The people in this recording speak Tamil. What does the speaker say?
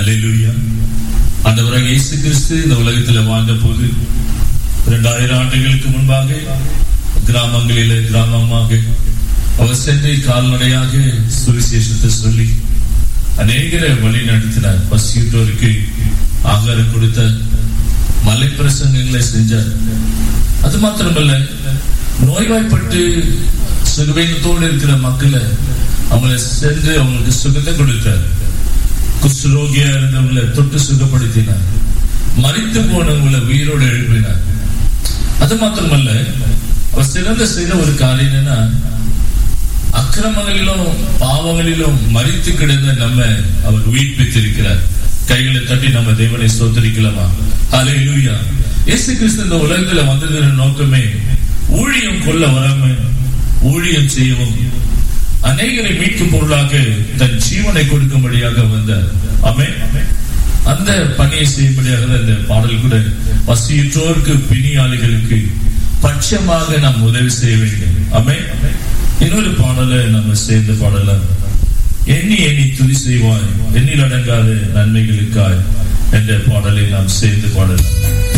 அல்லேலூயா ஆண்டவராக இயேசு கிறிஸ்து இந்த உலகத்தில் வாழ்ந்த போது இரண்டாயிரம் ஆண்டுகளுக்கு முன்பாக கிராமங்களிலே கிராமமாக அவர் சென்று கால்நடையாக சுவிசேஷத்தை சொல்லி அநேகரை வழி நடத்தினார் பசியுற்றோருக்கு ஆகாரம் கொடுத்த மலை பிரசங்கங்களை செஞ்சார் அது மாத்திரமல்ல நோய்வாய்ப்பட்டு சுகவேகத்தோடு இருக்கிற மக்களை அவங்களை சென்று அவங்களுக்கு சுகத்தை கொடுத்தார் குஷ்ரோகியா இருந்தவங்களை தொட்டு சுகப்படுத்தினார் மறித்து போனவங்களை உயிரோடு எழுப்பினார் அது மாத்திரமல்ல அவர் சிறந்த செய்த ஒரு காரியம் என்னன்னா அக்கிரமங்களிலும் பாவங்களிலும் மறித்து கிடந்த நம்ம அவர் உயிர்ப்பித்திருக்கிறார் கைகளை தட்டி நம்ம தேவனை சோதரிக்கலாமா ஹலே லூயா இயேசு கிறிஸ்து இந்த உலகத்துல வந்தது நோக்கமே ஊழியம் கொள்ள வராம ஊழியம் செய்யவும் அநேகரை மீட்கும் பொருளாக தன் ஜீவனை கொடுக்கும்படியாக வந்தார் அமே அந்த பணியை செய்யும்படியாக இந்த பாடல் கூட பசியுற்றோருக்கு பிணியாளிகளுக்கு பட்சமாக நாம் உதவி செய்ய வேண்டும் அமே இன்னொரு பாடலை நம்ம சேர்ந்து பாடலாம் எண்ணி எண்ணி துதி செய்வாய் எண்ணில் அடங்காத நன்மைகளுக்காய் என்ற பாடலை நாம் சேர்ந்து பாடலாம்